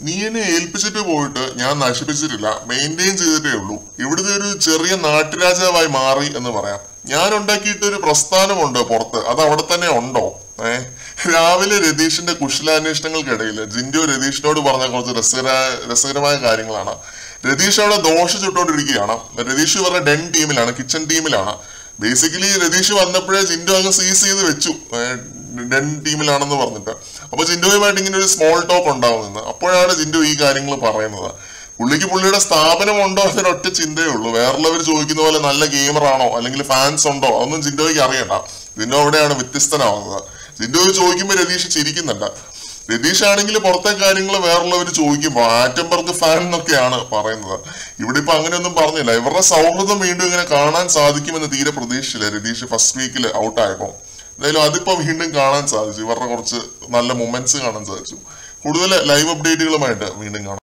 നീ എന്നെ ഏൽപ്പിച്ചിട്ട് പോയിട്ട് ഞാൻ നശിപ്പിച്ചിട്ടില്ല മെയിൻറ്റെയിൻ ചെയ്തിട്ടേ ഉള്ളൂ ഇവിടുത്തെ ഒരു ചെറിയ നാട്ടുരാജാവായി മാറി എന്ന് പറയാം ഞാൻ ഉണ്ടാക്കിയിട്ട് ഒരു പ്രസ്ഥാനമുണ്ട് പുറത്ത് അത് അവിടെ തന്നെ ഉണ്ടോ ഏ രാവിലെ രതീഷിന്റെ കുശലാന്വേഷണങ്ങൾക്കിടയിൽ ജിൻഡോ രതീഷിനോട് പറഞ്ഞ കുറച്ച് രസകര രസകരമായ കാര്യങ്ങളാണ് രതീഷ് അവിടെ ദോശ ചുട്ടോണ്ടിരിക്കുകയാണ് രതീഷ് ഇവരുടെ ഡെൻ ടീമിലാണ് കിച്ചൺ ടീമിലാണ് ബേസിക്കലി രതീഷ് വന്നപ്പോഴേ ജിൻഡോ അങ്ങ് സീസ് ചെയ്ത് വെച്ചു ഏഹ് ഡെൻ ടീമിലാണെന്ന് പറഞ്ഞിട്ട് അപ്പൊ ജിൻഡോയുമായിട്ട് ഇങ്ങനെ ഒരു സ്മോൾ ടോക്ക് ഉണ്ടാവുന്നത് അപ്പോഴാണ് ജിൻഡോ ഈ കാര്യങ്ങൾ പറയുന്നത് പുള്ളിക്ക് പുള്ളിയുടെ സ്ഥാപനം ഉണ്ടോ എന്നൊരൊറ്റ ചിന്തയേ ഉള്ളൂ വേറുള്ളവർ ചോദിക്കുന്ന പോലെ നല്ല ഗെയിമർ ആണോ അല്ലെങ്കിൽ ഫാൻസ് ഉണ്ടോ അതൊന്നും ജിൻഡോയ്ക്ക് അറിയണ്ട ജിൻഡോ അവിടെയാണ് വ്യത്യസ്തനാവുന്നത് ജിൻഡോ ചോദിക്കുമ്പോൾ രതീഷ് ചിരിക്കുന്നുണ്ട് രതീഷ് ആണെങ്കിൽ പുറത്തെ കാര്യങ്ങൾ വേറുള്ളവർ ചോദിക്കുമ്പോൾ ആറ്റംബർഗ് ഫാൻ എന്നൊക്കെയാണ് പറയുന്നത് ഇവിടെ ഇപ്പൊ അങ്ങനെയൊന്നും പറഞ്ഞില്ല ഇവരുടെ സൗഹൃദം വീണ്ടും ഇങ്ങനെ കാണാൻ സാധിക്കുമെന്ന് തീരെ പ്രതീക്ഷിച്ചില്ല രതീഷ് ഫസ്റ്റ് വീക്കിൽ ഔട്ടായപ്പോൾ എന്തായാലും അതിപ്പോ വീണ്ടും കാണാൻ സാധിച്ചു ഇവരുടെ കുറച്ച് നല്ല മൊമെന്റ്സ് കാണാൻ സാധിച്ചു കൂടുതൽ ലൈവ് അപ്ഡേറ്റുകളുമായിട്ട് വീണ്ടും കാണാം